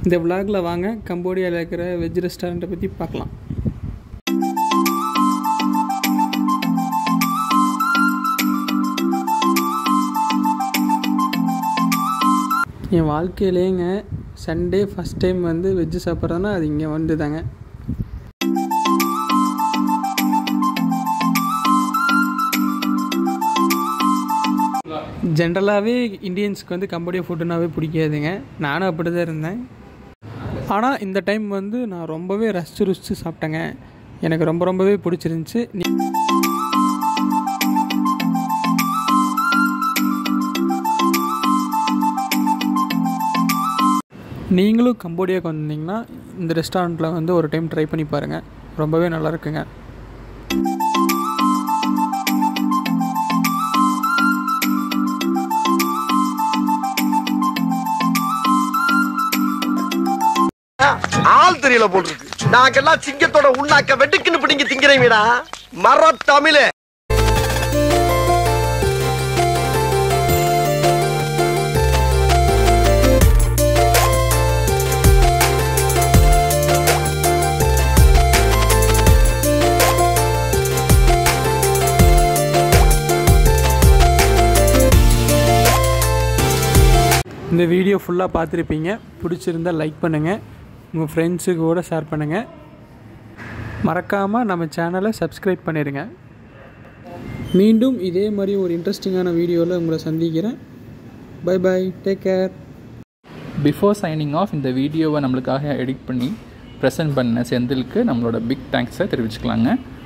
இந்த விலாகில் வாங்க கம்போடியாவில் இருக்கிற வெஜ் ரெஸ்டாரண்ட்டை பற்றி பார்க்கலாம் என் வாழ்க்கையிலேங்க சண்டே ஃபஸ்ட் டைம் வந்து வெஜ்ஜு சாப்பிட்றதுனா அது இங்கே வந்து தாங்க ஜென்ரலாகவே இந்தியன்ஸ்க்கு வந்து கம்போடியா ஃபுட்டுனாவே பிடிக்காதுங்க நானும் அப்படி தான் இருந்தேன் ஆனால் இந்த டைம் வந்து நான் ரொம்பவே ரசித்து ருசித்து சாப்பிட்டேங்க எனக்கு ரொம்ப ரொம்பவே பிடிச்சிருந்துச்சி நீ- நீங்களும் கம்போடியாவுக்கு வந்தீங்கன்னா இந்த ரெஸ்டாரண்ட்டில் வந்து ஒரு டைம் ட்ரை பண்ணி பாருங்கள் ரொம்பவே நல்லா இருக்குங்க ஆள் தெரியல போட்டிருக்கு நாங்கெல்லாம் சிங்கத்தோட உண்ணாக்க வெட்டுக்குன்னு பிடிங்க திங்கிறீங்கடா மர தமிழே இந்த வீடியோ ஃபுல்லாக பார்த்துருப்பீங்க பிடிச்சிருந்தா லைக் பண்ணுங்கள் உங்கள் ஃப்ரெண்ட்ஸுக்கு கூட ஷேர் பண்ணுங்கள் மறக்காமல் நம்ம சேனலை சப்ஸ்கிரைப் பண்ணிடுங்க மீண்டும் இதே மாதிரி ஒரு இன்ட்ரெஸ்டிங்கான வீடியோவில் உங்களை சந்திக்கிறேன் bye bye take care before signing off இந்த வீடியோவை நம்மளுக்காக எடிட் பண்ணி ப்ரெசென்ட் பண்ண செந்திலுக்கு நம்மளோட பிக் தேங்க்ஸை தெரிவிச்சுக்கலாங்க